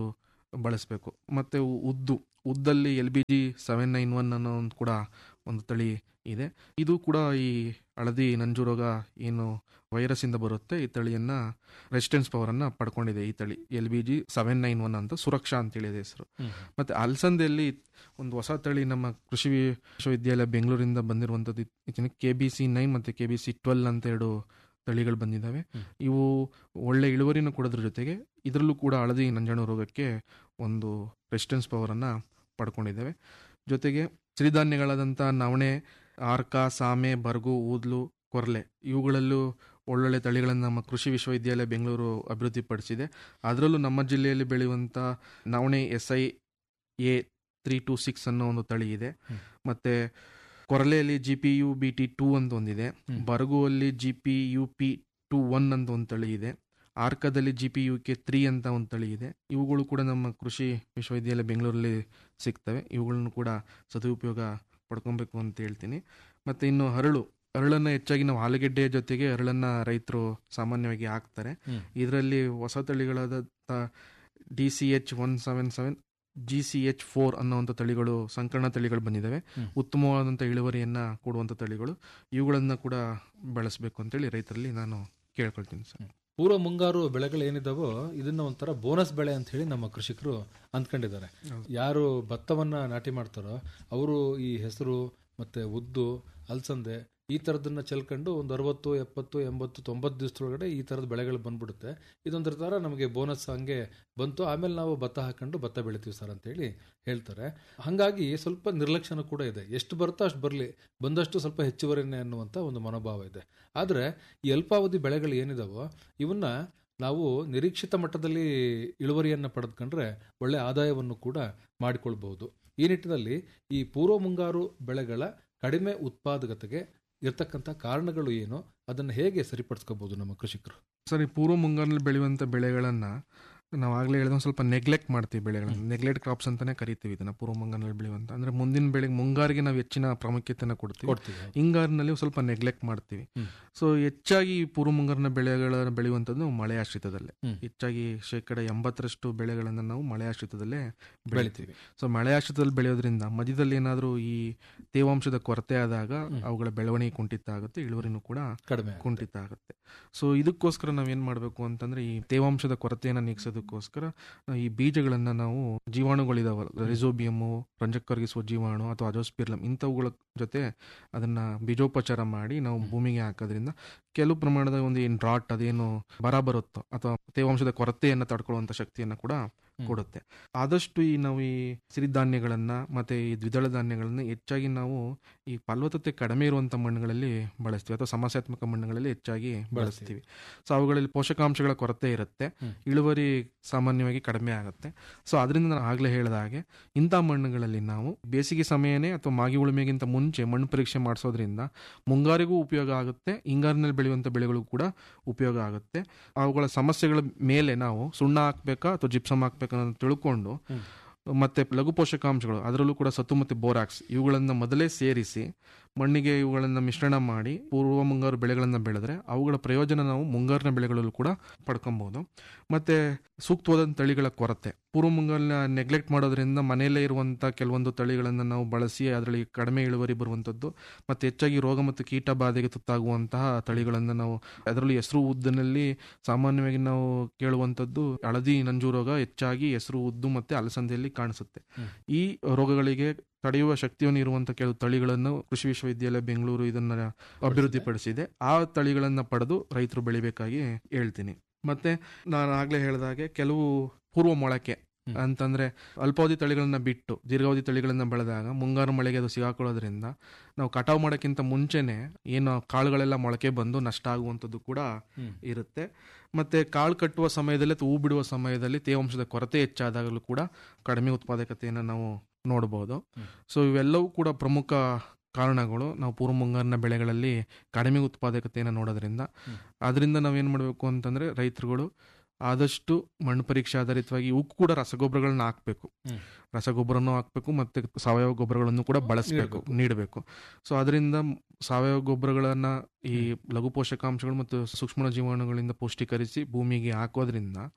ಬಳಸಬೇಕು ಮತ್ತು ಉದ್ದು ಉದ್ದಲ್ಲಿ L B G seven nine one ಅನ್ನೋ ಒಂದು ಕೂಡ ಒಂದು ತಳಿ ಇದೆ ಇದು ಕೂಡ ಈ ಹಳದಿ ನಂಜು ರೋಗ ಏನು ವೈರಸ್ ಇಂದ ಬರುತ್ತೆ ಈ ತಳಿಯನ್ನ ರೆಸಿಸ್ಟೆನ್ಸ್ ಪವರ್ ಅನ್ನ ಪಡ್ಕೊಂಡಿದೆ ಈ ತಳಿ L B G seven nine one ಅಂತ ಸುರಕ್ಷಾ ಅಂತ ಹೇಳಿದೆ ಹೆಸರು ಮತ್ತೆ ಅಲಸಂದೆಯಲ್ಲಿ ಒಂದು ಹೊಸ ತಳಿ ನಮ್ಮ ಕೃಷಿ ವಿಶ್ವವಿದ್ಯಾಲಯ ಬೆಂಗಳೂರಿಂದ ಬಂದಿರುವಂಥದ್ದು ಕೆ ಬಿ ಸಿ ನೈನ್ ಮತ್ತೆ ಕೆ ಬಿ ಸಿ ಟ್ವೆಲ್ ಅಂತ ಎರಡು ತಳಿಗಳು ಬಂದಿದ್ದಾವೆ ಹ್ಮ್. ಇವು ಒಳ್ಳೆ ಇಳುವರಿನ ಕೊಡೋದ್ರ ಜೊತೆಗೆ ಇದರಲ್ಲೂ ಕೂಡ ಹಳದಿ ನಂಜಾಣು ರೋಗಕ್ಕೆ ಒಂದು ರೆಸಿಸ್ಟೆನ್ಸ್ ಪವರನ್ನು ಪಡ್ಕೊಂಡಿದ್ದಾವೆ ಜೊತೆಗೆ ಸಿರಿಧಾನ್ಯಗಳಾದಂಥ ನವಣೆ ಆರ್ಕ ಸಾಮೆ ಬರ್ಗು ಊದ್ಲು ಕೊರ್ಲೆ ಇವುಗಳಲ್ಲೂ ಒಳ್ಳೊಳ್ಳೆ ತಳಿಗಳನ್ನು ನಮ್ಮ ಕೃಷಿ ವಿಶ್ವವಿದ್ಯಾಲಯ ಬೆಂಗಳೂರು ಅಭಿವೃದ್ಧಿಪಡಿಸಿದೆ ಅದರಲ್ಲೂ ನಮ್ಮ ಜಿಲ್ಲೆಯಲ್ಲಿ ಬೆಳೆಯುವಂಥ ನವಣೆ S I A three two six ಅನ್ನೋ ಒಂದು ತಳಿ ಇದೆ ಹ್ಮ್. ಮತ್ತೆ ಕೊರಲೆಯಲ್ಲಿ G P U B T two ಅಂತ ಒಂದಿದೆ ಹ್ಮ್. ಬರಗುವಲ್ಲಿ G P U P two one ಅಂತ ಒಂದು ತಳಿ ಇದೆ ಆರ್ಕದಲ್ಲಿ G P U K three ಅಂತ ಒಂದು ತಳಿ ಇದೆ ಇವುಗಳು ಕೂಡ ನಮ್ಮ ಕೃಷಿ ವಿಶ್ವವಿದ್ಯಾಲಯ ಬೆಂಗಳೂರಲ್ಲಿ ಸಿಗ್ತವೆ ಇವುಗಳನ್ನು ಕೂಡ ಸದುಪಯೋಗ ಪಡ್ಕೊಬೇಕು ಅಂತ ಹೇಳ್ತೀನಿ ಮತ್ತು ಇನ್ನು ಹರಳು ಹರಳನ್ನು ಹೆಚ್ಚಾಗಿ ನಾವು ಆಲೂಗೆಡ್ಡೆಯ ಜೊತೆಗೆ ಹರಳನ್ನು ರೈತರು ಸಾಮಾನ್ಯವಾಗಿ ಹಾಕ್ತಾರೆ ಹ್ಮ್. ಇದರಲ್ಲಿ ಹೊಸ ತಳಿಗಳಾದ D C H one seven seven G C H four ಅನ್ನೋವಂಥ ತಳಿಗಳು ಸಂಕರಣ ತಳಿಗಳು ಬಂದಿದ್ದಾವೆ ಹ್ಮ್. ಉತ್ತಮವಾದಂಥ ಇಳುವರಿಯನ್ನು ಕೊಡುವಂಥ ತಳಿಗಳು ಇವುಗಳನ್ನು ಕೂಡ ಬೆಳೆಸಬೇಕು ಅಂತೇಳಿ ರೈತರಲ್ಲಿ ನಾನು ಕೇಳ್ಕೊಳ್ತೀನಿ ಸರ್ ಪೂರ್ವ ಮುಂಗಾರು ಬೆಳೆಗಳು ಏನಿದಾವೋ ಇದನ್ನ ಒಂಥರ ಬೋನಸ್ ಬೆಳೆ ಅಂತ ಹೇಳಿ ನಮ್ಮ ಕೃಷಿಕರು ಅಂದ್ಕೊಂಡಿದ್ದಾರೆ ಹೌದು. ಯಾರು ಭತ್ತವನ್ನ ನಾಟಿ ಮಾಡ್ತಾರೋ ಅವರು ಈ ಹೆಸರು ಮತ್ತೆ ಉದ್ದು ಅಲಸಂದೆ ಈ ಥರದನ್ನ ಚೆಲ್ಕೊಂಡು ಒಂದು ಅರವತ್ತು ಎಪ್ಪತ್ತು ಎಂಬತ್ತು ತೊಂಬತ್ತು ದಿವಸದೊಳಗಡೆ ಈ ಥರದ ಬೆಳೆಗಳು ಬಂದ್ಬಿಡುತ್ತೆ ಇದೊಂದರ ಥರ ನಮಗೆ ಬೋನಸ್ ಹಂಗೆ ಬಂತು ಆಮೇಲೆ ನಾವು ಭತ್ತ ಹಾಕೊಂಡು ಭತ್ತ ಬೆಳಿತೀವಿ ಸರ್ ಅಂತೇಳಿ ಹೇಳ್ತಾರೆ ಹಾಗಾಗಿ ಸ್ವಲ್ಪ ನಿರ್ಲಕ್ಷ್ಯನೂ ಕೂಡ ಇದೆ ಎಷ್ಟು ಬರುತ್ತೋ ಅಷ್ಟು ಬರಲಿ ಬಂದಷ್ಟು ಸ್ವಲ್ಪ ಹೆಚ್ಚುವರಿನೇ ಅನ್ನುವಂಥ ಒಂದು ಮನೋಭಾವ ಇದೆ ಆದರೆ ಈ ಅಲ್ಪಾವಧಿ ಬೆಳೆಗಳು ಏನಿದಾವೋ ಇವನ್ನ ನಾವು ನಿರೀಕ್ಷಿತ ಮಟ್ಟದಲ್ಲಿ ಇಳುವರಿಯನ್ನು ಪಡೆದುಕೊಂಡ್ರೆ ಒಳ್ಳೆ ಆದಾಯವನ್ನು ಕೂಡ ಮಾಡಿಕೊಳ್ಬಹುದು ಈ ನಿಟ್ಟಿನಲ್ಲಿ ಈ ಪೂರ್ವ ಮುಂಗಾರು ಬೆಳೆಗಳ ಕಡಿಮೆ ಉತ್ಪಾದಕತೆಗೆ ಇರ್ತಕ್ಕಂಥ ಕಾರಣಗಳು ಏನು ಅದನ್ನು ಹೇಗೆ ಸರಿಪಡಿಸ್ಕೋಬಹುದು ನಮ್ಮ ಕೃಷಿಕರು ಸರಿ ಪೂರ್ವ ಮುಂಗಾರಿನಲ್ಲಿ ಬೆಳೆಯುವಂಥ ಬೆಳೆಗಳನ್ನು ನಾವು ಆಗಲೇ ಹೇಳಿದ ಸ್ವಲ್ಪ ನೆಗ್ಲೆಕ್ಟ್ ಮಾಡ್ತೀವಿ ಬೆಳೆಗಳನ್ನ ನೆಗ್ಲೆಕ್ಟ್ ಕ್ರಾಪ್ಸ್ ಅಂತಾನೆ ಕರಿತೀವಿ ಇದನ್ನ ಪೂರ್ವ ಮುಂಗಾರಿನಲ್ಲಿ ಬೆಳೆಯುವಂಥ ಅಂದ್ರೆ ಮುಂದಿನ ಬೆಳೆಗೆ ಮುಂಗಾರಿಗೆ ನಾವು ಹೆಚ್ಚಿನ ಪ್ರಾಮುಖ್ಯತೆನ ಕೊಡ್ತೀವಿ ಕೊಡ್ತೀವಿ ಹಿಂಗಾರಿನಲ್ಲಿ ಸ್ವಲ್ಪ ನೆಗ್ಲೆಕ್ಟ್ ಮಾಡ್ತೀವಿ ಹ್ಮ್. ಸೊ ಹೆಚ್ಚಾಗಿ ಈ ಪೂರ್ವ ಮುಂಗಾರಿನ ಬೆಳೆಗಳನ್ನು ಬೆಳೆಯುವಂಥದ್ದು ಮಳೆ ಆಶ್ರಿತದಲ್ಲೇ ಹ್ಮ್. ಹೆಚ್ಚಾಗಿ ಶೇಕಡ ಎಂಬತ್ತರಷ್ಟು ಬೆಳೆಗಳನ್ನು ನಾವು ಮಳೆ ಆಶ್ರಿತದಲ್ಲೇ ಬೆಳಿತೀವಿ ಬೆಳಿತೀವಿ ಸೊ ಮಳೆ ಆಶ್ರಿತದಲ್ಲಿ ಬೆಳೆಯೋದ್ರಿಂದ ಮಧ್ಯದಲ್ಲಿ ಏನಾದರೂ ಈ ತೇವಾಂಶದ ಕೊರತೆ ಆದಾಗ ಹ್ಮ್. ಅವುಗಳ ಬೆಳವಣಿಗೆ ಕುಂಠಿತ ಆಗುತ್ತೆ ಇಳುವರಿನೂ ಕೂಡ ಕಡಿಮೆ ಆಗುತ್ತೆ. ಕುಂಠಿತ ಆಗುತ್ತೆ ಸೊ ಇದಕ್ಕೋಸ್ಕರ ನಾವೇನ್ ಮಾಡಬೇಕು ಅಂತಂದ್ರೆ ಈ ತೇವಾಂಶದ ಕೊರತೆಯನ್ನು ನೀಗಿಸೋದಕ್ಕೋಸ್ಕರ ನಾವು ಈ ಬೀಜಗಳನ್ನ ನಾವು ಜೀವಾಣುಗಳಿದಾವಲ್ಲ ರಿಸೋಬಿಯಮ್ಮು ರಂಜಕ ಕರಗಿಸುವ ಜೀವಾಣು ಅಥವಾ ಅಜೋಸ್ಪಿರ್ಲಮ್ ಇಂಥವುಗಳ ಜೊತೆ ಅದನ್ನ ಬೀಜೋಪಚಾರ ಮಾಡಿ ನಾವು ಭೂಮಿಗೆ ಹಾಕೋದ್ರಿಂದ ಕೆಲವು ಪ್ರಮಾಣದ ಒಂದು ಏನು ಡ್ರಾಟ್ ಅದೇನು ಬರ ಬರುತ್ತೋ ಅಥವಾ ತೇವಾಂಶದ ಕೊರತೆಯನ್ನು ತಡ್ಕೊಳ್ಳುವಂಥ ಶಕ್ತಿಯನ್ನು ಕೂಡ ಹ್ಮ್. ಕೊಡುತ್ತೆ ಆದಷ್ಟು ಈ ನಾವು ಈ ಸಿರಿಧಾನ್ಯಗಳನ್ನ ಮತ್ತೆ ಈ ದ್ವಿದಳ ಧಾನ್ಯಗಳನ್ನ ಹೆಚ್ಚಾಗಿ ನಾವು ಈ ಫಲವತ್ತತೆ ಕಡಿಮೆ ಇರುವಂತ ಮಣ್ಣುಗಳಲ್ಲಿ ಬಳಸ್ತೀವಿ ಅಥವಾ ಸಮಸ್ಯಾತ್ಮಕ ಮಣ್ಣುಗಳಲ್ಲಿ ಹೆಚ್ಚಾಗಿ ಬಳಸ್ತೀವಿ ಸೊ ಅವುಗಳಲ್ಲಿ ಪೋಷಕಾಂಶಗಳ ಕೊರತೆ ಇರುತ್ತೆ ಹ್ಮ್. ಇಳುವರಿ ಸಾಮಾನ್ಯವಾಗಿ ಕಡಿಮೆ ಆಗುತ್ತೆ ಸೊ ಅದರಿಂದ ನಾನು ಆಗ್ಲೇ ಹೇಳಿದ ಹಾಗೆ ಇಂಥ ಮಣ್ಣುಗಳಲ್ಲಿ ನಾವು ಬೇಸಿಗೆ ಸಮಯನೇ ಅಥವಾ ಮಾಗಿ ಉಳುಮೆಗಿಂತ ಮುಂಚೆ ಮಣ್ಣು ಪರೀಕ್ಷೆ ಮಾಡಿಸೋದ್ರಿಂದ ಮುಂಗಾರಿಗೂ ಉಪಯೋಗ ಆಗುತ್ತೆ ಹಿಂಗಾರಿನಲ್ಲಿ ಬೆಳೆಯುವಂಥ ಬೆಳೆಗಳು ಕೂಡ ಉಪಯೋಗ ಆಗುತ್ತೆ ಅವುಗಳ ಸಮಸ್ಯೆಗಳ ಮೇಲೆ ನಾವು ಸುಣ್ಣ ಹಾಕ್ಬೇಕಾ ಅಥವಾ ಜಿಪ್ಸಮ್ ಹಾಕ್ಬೇಕಾ ಅಂತ ತಿಳ್ಕೊಂಡು ಹ್ಮ್. ಮತ್ತೆ ಲಘು ಪೋಷಕಾಂಶಗಳು ಅದರಲ್ಲೂ ಕೂಡ ಸತ್ತು ಮತ್ತು ಬೋರಾಕ್ಸ್ ಇವುಗಳನ್ನು ಮೊದಲೇ ಸೇರಿಸಿ ಮಣ್ಣಿಗೆ ಇವುಗಳನ್ನು ಮಿಶ್ರಣ ಮಾಡಿ ಪೂರ್ವ ಮುಂಗಾರು ಬೆಳೆಗಳನ್ನು ಬೆಳೆದ್ರೆ ಅವುಗಳ ಪ್ರಯೋಜನ ನಾವು ಮುಂಗಾರಿನ ಬೆಳೆಗಳಲ್ಲೂ ಕೂಡ ಪಡ್ಕೊಬಹುದು ಮತ್ತೆ ಸೂಕ್ತವಾದ ತಳಿಗಳ ಕೊರತೆ ಪೂರ್ವ ಮುಂಗಾರಿನ ನೆಗ್ಲೆಕ್ಟ್ ಮಾಡೋದ್ರಿಂದ ಮನೆಯಲ್ಲೇ ಇರುವಂಥ ಕೆಲವೊಂದು ತಳಿಗಳನ್ನು ನಾವು ಬಳಸಿ ಅದರಲ್ಲಿ ಕಡಿಮೆ ಇಳುವರಿ ಬರುವಂಥದ್ದು ಮತ್ತೆ ಹೆಚ್ಚಾಗಿ ರೋಗ ಮತ್ತು ಕೀಟ ಬಾಧೆಗೆ ತುತ್ತಾಗುವಂತಹ ತಳಿಗಳನ್ನು ನಾವು ಅದರಲ್ಲೂ ಹೆಸರು ಉದ್ದಿನಲ್ಲಿ ಸಾಮಾನ್ಯವಾಗಿ ನಾವು ಕೇಳುವಂಥದ್ದು ಹಳದಿ ನಂಜು ರೋಗ ಹೆಚ್ಚಾಗಿ ಹೆಸರು ಉದ್ದು ಮತ್ತೆ ಅಲಸಂದೆಯಲ್ಲಿ ಕಾಣಿಸುತ್ತೆ ಹ್ಮ್. ಈ ರೋಗಗಳಿಗೆ ತಡೆಯುವ ಶಕ್ತಿಯನ್ನು ಇರುವಂತಹ ಕೆಲವು ತಳಿಗಳನ್ನು ಕೃಷಿ ವಿಶ್ವವಿದ್ಯಾಲಯ ಬೆಂಗಳೂರು ಇದನ್ನ ಅಭಿವೃದ್ಧಿಪಡಿಸಿದೆ ಆ ತಳಿಗಳನ್ನ ಪಡೆದು ರೈತರು ಬೆಳಿಬೇಕಾಗಿ ಹೇಳ್ತೀನಿ ಮತ್ತೆ ನಾನು ಆಗ್ಲೇ ಹೇಳಿದಾಗೆ ಕೆಲವು ಪೂರ್ವ ಮೊಳಕೆ ಹ್ಮ್. ಅಂತಂದ್ರೆ ಅಲ್ಪಾವಧಿ ತಳಿಗಳನ್ನ ಬಿಟ್ಟು ದೀರ್ಘಾವಧಿ ತಳಿಗಳನ್ನ ಬೆಳೆದಾಗ ಮುಂಗಾರು ಮಳೆಗೆ ಅದು ಸಿಗಾಕೊಳ್ಳೋದ್ರಿಂದ ನಾವು ಕಟಾವು ಮಾಡೋಕ್ಕಿಂತ ಮುಂಚೆನೆ ಏನು ಕಾಳುಗಳೆಲ್ಲ ಮೊಳಕೆ ಬಂದು ನಷ್ಟ ಆಗುವಂಥದ್ದು ಕೂಡ ಹ್ಮ್. ಇರುತ್ತೆ ಮತ್ತೆ ಕಾಳು ಕಟ್ಟುವ ಸಮಯದಲ್ಲಿ ಅಥವಾ ಹೂ ಬಿಡುವ ಸಮಯದಲ್ಲಿ ತೇವಾಂಶದ ಕೊರತೆ ಹೆಚ್ಚಾದಾಗಲೂ ಕೂಡ ಕಡಿಮೆ ಉತ್ಪಾದಕತೆಯನ್ನು ನಾವು ನೋಡಬಹುದು ಹ್ಮ್. ಸೊ ಇವೆಲ್ಲವೂ ಕೂಡ ಪ್ರಮುಖ ಕಾರಣಗಳು ನಾವು ಪೂರ್ವ ಮುಂಗಾರಿನ ಬೆಳೆಗಳಲ್ಲಿ ಕಡಿಮೆ ಉತ್ಪಾದಕತೆಯನ್ನು ನೋಡೋದ್ರಿಂದ ಹ್ಮ್. ಅದರಿಂದ ನಾವೇನು ಮಾಡಬೇಕು ಅಂತಂದ್ರೆ ರೈತರುಗಳು ಆದಷ್ಟು ಮಣ್ಣು ಪರೀಕ್ಷೆ ಆಧಾರಿತವಾಗಿ ಇವಕ್ಕೂ ಕೂಡ ರಸಗೊಬ್ಬರಗಳನ್ನ ಹಾಕ್ಬೇಕು ಹ್ಮ್. ರಸಗೊಬ್ಬರನೂ ಹಾಕ್ಬೇಕು ಮತ್ತೆ ಸಾವಯವ ಗೊಬ್ಬರಗಳನ್ನು ಕೂಡ ಬಳಸಬೇಕು ನೀಡ್ಬೇಕು. ನೀಡಬೇಕು ಸೊ ಅದರಿಂದ ಸಾವಯವ ಗೊಬ್ಬರಗಳನ್ನ ಈ ಲಘು ಪೋಷಕಾಂಶಗಳು ಮತ್ತು ಸೂಕ್ಷ್ಮ ಜೀವಾಣುಗಳಿಂದ ಪುಷ್ಟೀಕರಿಸಿ ಭೂಮಿಗೆ ಹಾಕೋದ್ರಿಂದ ಹ್ಮ್.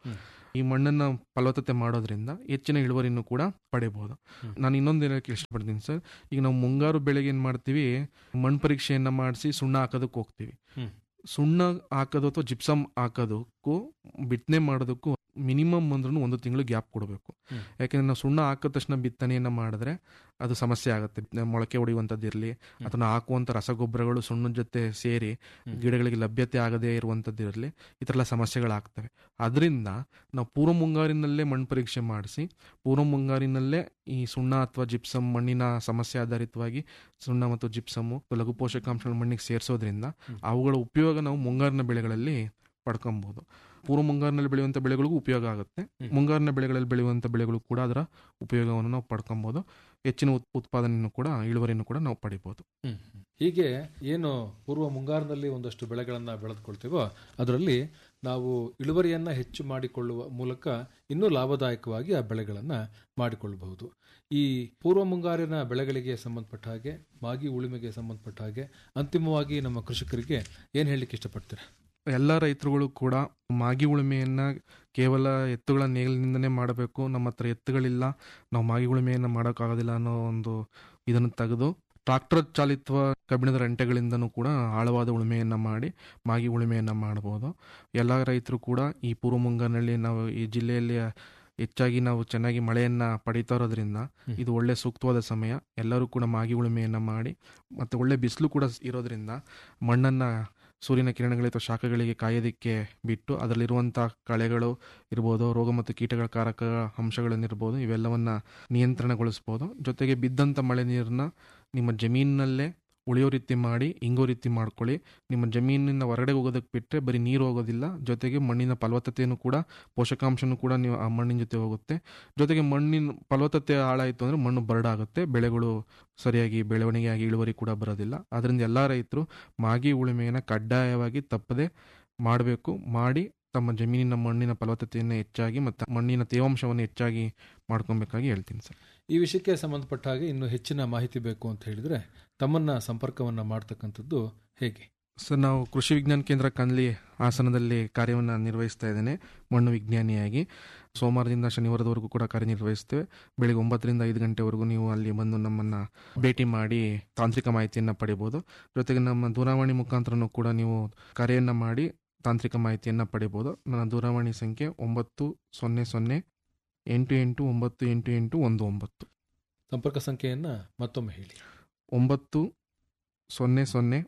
ಈ ಮಣ್ಣನ್ನ ಫಲವತ್ತತೆ ಮಾಡೋದ್ರಿಂದ ಹೆಚ್ಚಿನ ಇಳುವರಿನೂ ಕೂಡ ಪಡಿಬಹುದು ಹ್ಮ್. ನಾನು ಇನ್ನೊಂದು ಹೇಳಕ್ಕೆ ಇಷ್ಟಪಡ್ತೀನಿ ಸರ್ ಈಗ ನಾವು ಮುಂಗಾರು ಬೆಳೆಗೆ ಏನು ಮಾಡ್ತೀವಿ ಮಣ್ಣು ಪರೀಕ್ಷೆಯನ್ನ ಮಾಡಿಸಿ ಸುಣ್ಣ ಹಾಕೋದಕ್ಕೆ ಹೋಗ್ತೀವಿ ಹ್ಮ್. ಸುಣ್ಣ ಹಾಕೋದು ಅಥವಾ ಜಿಪ್ಸಮ್ ಹಾಕೋದಕ್ಕೂ ಬಿತ್ತನೆ ಮಾಡೋದಕ್ಕೂ ಮಿನಿಮಮ್ ಅಂದ್ರೂ ಒಂದು ತಿಂಗಳು ಗ್ಯಾಪ್ ಕೊಡಬೇಕು ಹ್ಮ್. ಯಾಕೆಂದ್ರೆ ನಾವು ಸುಣ್ಣ ಹಾಕಿದ ತಕ್ಷಣ ಬಿತ್ತನೆಯನ್ನ ಮಾಡಿದ್ರೆ ಅದು ಸಮಸ್ಯೆ ಆಗುತ್ತೆ ಮೊಳಕೆ ಹೊಡೆಯುವಂಥದ್ದಿರಲಿ ಅಥವಾ ನಾವು ಹಾಕುವಂಥ ರಸಗೊಬ್ಬರಗಳು ಸುಣ್ಣದ ಜೊತೆ ಸೇರಿ ಹ್ಮ್. ಗಿಡಗಳಿಗೆ ಲಭ್ಯತೆ ಆಗದೇ ಇರುವಂಥದ್ದಿರಲಿ ಈ ಥರ ಎಲ್ಲ ಸಮಸ್ಯೆಗಳಾಗ್ತವೆ ಅದರಿಂದ ನಾವು ಪೂರ್ವ ಮುಂಗಾರಿನಲ್ಲೇ ಮಣ್ಣು ಪರೀಕ್ಷೆ ಮಾಡಿಸಿ ಪೂರ್ವ ಮುಂಗಾರಿನಲ್ಲೇ ಈ ಸುಣ್ಣ ಅಥವಾ ಜಿಪ್ಸಮ್ ಮಣ್ಣಿನ ಸಮಸ್ಯೆ ಆಧಾರಿತವಾಗಿ ಸುಣ್ಣ ಮತ್ತು ಜಿಪ್ಸಮ್ಮು ಲಘು ಪೋಷಕಾಂಶಗಳ ಮಣ್ಣಿಗೆ ಸೇರಿಸೋದ್ರಿಂದ ಹ್ಮ್. ಅವುಗಳ ಉಪಯೋಗ ನಾವು ಮುಂಗಾರಿನ ಬೆಳೆಗಳಲ್ಲಿ ಪಡ್ಕೊಬಹುದು ಪೂರ್ವ ಮುಂಗಾರಿನಲ್ಲಿ ಬೆಳೆಯುವಂಥ ಬೆಳೆಗಳಿಗೂ ಉಪಯೋಗ ಆಗುತ್ತೆ ಹ್ಮ್. ಮುಂಗಾರಿನ ಬೆಳೆಗಳಲ್ಲಿ ಬೆಳೆಯುವಂಥ ಬೆಳೆಗಳು ಕೂಡ ಅದರ ಉಪಯೋಗವನ್ನು ನಾವು ಪಡ್ಕೊಬಹುದು ಹೆಚ್ಚಿನ ಉತ್- ಉತ್ಪಾದನೆಯನ್ನು ಕೂಡ ಇಳುವರಿಯನ್ನು ಕೂಡ ನಾವು ಪಡಿಬಹುದು ಹ್ಮ್. ಹೀಗೆ ಏನು ಪೂರ್ವ ಮುಂಗಾರಿನಲ್ಲಿ ಒಂದಷ್ಟು ಬೆಳೆಗಳನ್ನ ಬೆಳೆದುಕೊಳ್ತೀವೋ ಅದರಲ್ಲಿ ನಾವು ಇಳುವರಿಯನ್ನ ಹೆಚ್ಚು ಮಾಡಿಕೊಳ್ಳುವ ಮೂಲಕ ಇನ್ನೂ ಲಾಭದಾಯಕವಾಗಿ ಆ ಬೆಳೆಗಳನ್ನ ಮಾಡಿಕೊಳ್ಳಬಹುದು ಈ ಪೂರ್ವ ಮುಂಗಾರಿನ ಬೆಳೆಗಳಿಗೆ ಸಂಬಂಧಪಟ್ಟ ಹಾಗೆ ಮಾಗಿ ಉಳುಮೆಗೆ ಸಂಬಂಧಪಟ್ಟ ಹಾಗೆ ಅಂತಿಮವಾಗಿ ನಮ್ಮ ಕೃಷಿಕರಿಗೆ ಏನ್ ಹೇಳಲಿಕ್ಕೆ ಇಷ್ಟಪಡ್ತೀರಾ ಎಲ್ಲ ರೈತರುಗಳು ಕೂಡ ಮಾಗಿ ಉಳುಮೆಯನ್ನ ಕೇವಲ ಎತ್ತುಗಳ ನೇಗಿಲಿನಿಂದನೇ ಮಾಡಬೇಕು ನಮ್ಮ ಹತ್ರ ಎತ್ತುಗಳಿಲ್ಲ ನಾವು ಮಾಗಿ ಉಳುಮೆಯನ್ನ ಮಾಡೋಕ್ಕಾಗೋದಿಲ್ಲ ಅನ್ನೋ ಒಂದು ಇದನ್ನು ತೆಗೆದು ಟ್ರಾಕ್ಟರ್ ಚಾಲಿತ ಕಬ್ಬಿಣದ ರಂಟೆಗಳಿಂದನೂ ಕೂಡ ಆಳವಾದ ಉಳುಮೆಯನ್ನ ಮಾಡಿ ಮಾಗಿ ಉಳುಮೆಯನ್ನ ಮಾಡಬಹುದು ಎಲ್ಲ ರೈತರು ಕೂಡ ಈ ಪೂರ್ವ ಮುಂಗಾರಿನಲ್ಲಿ ನಾವು ಈ ಜಿಲ್ಲೆಯಲ್ಲಿ ಹೆಚ್ಚಾಗಿ ನಾವು ಚೆನ್ನಾಗಿ ಮಳೆಯನ್ನ ಪಡೀತಾ ಇರೋದ್ರಿಂದ ಹ್ಮ್. ಇದು ಒಳ್ಳೆ ಸೂಕ್ತವಾದ ಸಮಯ ಎಲ್ಲರೂ ಕೂಡ ಮಾಗಿ ಉಳುಮೆಯನ್ನ ಮಾಡಿ ಮತ್ತೆ ಒಳ್ಳೆ ಬಿಸಿಲು ಕೂಡ ಇರೋದ್ರಿಂದ ಮಣ್ಣನ್ನ ಸೂರ್ಯನ ಕಿರಣಗಳಿಗೆ ಅಥವಾ ಶಾಖಗಳಿಗೆ ಕಾಯೋದಕ್ಕೆ ಬಿಟ್ಟು ಅದರಲ್ಲಿರುವಂಥ ಕಳೆಗಳು ಇರ್ಬೋದು ರೋಗ ಮತ್ತು ಕೀಟಗಳ ಕಾರಕ ಅಂಶಗಳನ್ನಿರ್ಬೋದು ಇವೆಲ್ಲವನ್ನ ನಿಯಂತ್ರಣಗೊಳಿಸ್ಬೋದು ಜೊತೆಗೆ ಬಿದ್ದಂಥ ಮಳೆ ನೀರನ್ನ ನಿಮ್ಮ ಜಮೀನಿನಲ್ಲೇ ಉಳಿಯೋ ರೀತಿ ಮಾಡಿ ಇಂಗೋ ರೀತಿ ಮಾಡ್ಕೊಳ್ಳಿ ನಿಮ್ಮ ಜಮೀನಿನ ಹೊರಗಡೆ ಹೋಗೋದಕ್ಕೆ ಬಿಟ್ಟರೆ ಬರೀ ನೀರು ಹೋಗೋದಿಲ್ಲ ಜೊತೆಗೆ ಮಣ್ಣಿನ ಫಲವತ್ತತೆಯೂ ಕೂಡ ಪೋಷಕಾಂಶನೂ ಕೂಡ ನೀವು ಆ ಮಣ್ಣಿನ ಜೊತೆ ಹೋಗುತ್ತೆ ಜೊತೆಗೆ ಮಣ್ಣಿನ ಫಲವತ್ತತೆ ಹಾಳಾಯಿತು ಅಂದರೆ ಮಣ್ಣು ಬರಡಾಗುತ್ತೆ ಬೆಳೆಗಳು ಸರಿಯಾಗಿ ಬೆಳವಣಿಗೆ ಆಗಿ ಇಳುವರಿ ಕೂಡ ಬರೋದಿಲ್ಲ ಅದರಿಂದ ಎಲ್ಲ ರೈತರು ಮಾಗಿ ಉಳುಮೆಯನ್ನು ಕಡ್ಡಾಯವಾಗಿ ತಪ್ಪದೆ ಮಾಡಬೇಕು ಮಾಡಿ ತಮ್ಮ ಜಮೀನಿನ ಮಣ್ಣಿನ ಫಲವತ್ತತೆಯನ್ನು ಹೆಚ್ಚಾಗಿ ಮತ್ತು ಮಣ್ಣಿನ ತೇವಾಂಶವನ್ನು ಹೆಚ್ಚಾಗಿ ಮಾಡ್ಕೊಬೇಕಾಗಿ ಹೇಳ್ತೀನಿ ಸರ್ ಈ ವಿಷಯಕ್ಕೆ ಸಂಬಂಧಪಟ್ಟ ಹಾಗೆ ಇನ್ನು ಹೆಚ್ಚಿನ ಮಾಹಿತಿ ಬೇಕು ಅಂತ ಹೇಳಿದ್ರೆ ತಮ್ಮನ್ನ ಸಂಪರ್ಕವನ್ನ ಮಾಡ್ತಕ್ಕಂಥದ್ದು ಹೇಗೆ ಸರ್ ನಾವು ಕೃಷಿ ವಿಜ್ಞಾನ ಕೇಂದ್ರ ಕನ್ಲಿ ಹಾಸನದಲ್ಲಿ ಕಾರ್ಯವನ್ನು ನಿರ್ವಹಿಸ್ತಾ ಇದ್ದೇನೆ ಮಣ್ಣು ವಿಜ್ಞಾನಿಯಾಗಿ ಸೋಮವಾರದಿಂದ ಶನಿವಾರದವರೆಗೂ ಕೂಡ ಕಾರ್ಯನಿರ್ವಹಿಸ್ತೇವೆ ಬೆಳಿಗ್ಗೆ ಒಂಬತ್ತರಿಂದ ಐದು ಗಂಟೆವರೆಗೂ ನೀವು ಅಲ್ಲಿ ಬಂದು ನಮ್ಮನ್ನು ಭೇಟಿ ಮಾಡಿ ತಾಂತ್ರಿಕ ಮಾಹಿತಿಯನ್ನು ಪಡಿಬೋದು ಜೊತೆಗೆ ನಮ್ಮ ದೂರವಾಣಿ ಮುಖಾಂತರನೂ ಕೂಡ ನೀವು ಕರೆಯನ್ನು ಮಾಡಿ ತಾಂತ್ರಿಕ ಮಾಹಿತಿಯನ್ನು ಪಡಿಬೋದು ನನ್ನ ದೂರವಾಣಿ ಸಂಖ್ಯೆ ಒಂಬತ್ತು ಸೊನ್ನೆ ಸೊನ್ನೆ ಎಂಟು ಎಂಟು ಒಂಬತ್ತು ಎಂಟು ಎಂಟು ಒಂದು ಒಂಬತ್ತು ಸಂಪರ್ಕ ಸಂಖ್ಯೆಯನ್ನ ಮತ್ತೊಮ್ಮೆ ಹೇಳಿ ಒಂಬತ್ತು ಸೊನ್ನೆ ಸೊನ್ನೆ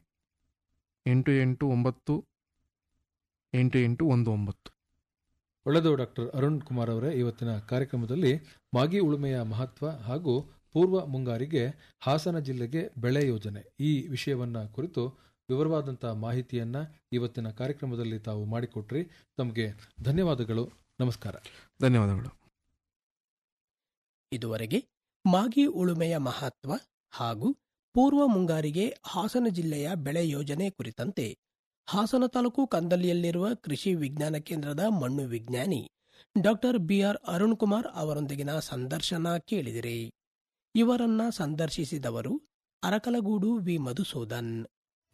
ಎಂಟು ಎಂಟು ಒಂಬತ್ತು ಎಂಟು ಎಂಟು ಒಂದು ಒಂಬತ್ತು ಒಳ್ಳೆಯದು ಡಾಕ್ಟರ್ ಅರುಣ್ ಕುಮಾರ್ ಅವರೇ ಇವತ್ತಿನ ಕಾರ್ಯಕ್ರಮದಲ್ಲಿ ಮಾಗಿ ಉಳುಮೆಯ ಮಹತ್ವ ಹಾಗೂ ಪೂರ್ವ ಮುಂಗಾರಿಗೆ ಹಾಸನ ಜಿಲ್ಲೆಗೆ ಬೆಳೆ ಯೋಜನೆ ಈ ವಿಷಯವನ್ನ ಕುರಿತು ವಿವರವಾದಂತಹ ಮಾಹಿತಿಯನ್ನ ಇವತ್ತಿನ ಕಾರ್ಯಕ್ರಮದಲ್ಲಿ ತಾವು ಮಾಡಿಕೊಟ್ರಿ ತಮಗೆ ಧನ್ಯವಾದಗಳು ನಮಸ್ಕಾರ ಧನ್ಯವಾದಗಳು ಇದುವರೆಗೆ ಮಾಗಿ ಉಳುಮೆಯ ಮಹತ್ವ ಹಾಗೂ ಪೂರ್ವ ಮುಂಗಾರಿಗೆ ಹಾಸನ ಜಿಲ್ಲೆಯ ಬೆಳೆ ಯೋಜನೆ ಕುರಿತಂತೆ ಹಾಸನ ತಾಲೂಕು ಕಂದಲಿಯಲ್ಲಿರುವ ಕೃಷಿ ವಿಜ್ಞಾನ ಕೇಂದ್ರದ ಮಣ್ಣು ವಿಜ್ಞಾನಿ ಡಾಕ್ಟರ್ ಬಿಆರ್ ಅರುಣ್ ಕುಮಾರ್ ಅವರೊಂದಿಗಿನ ಸಂದರ್ಶನ ಕೇಳಿದಿರಿ ಇವರನ್ನ ಸಂದರ್ಶಿಸಿದವರು ಅರಕಲಗೂಡು ವಿ ಮಧುಸೂದನ್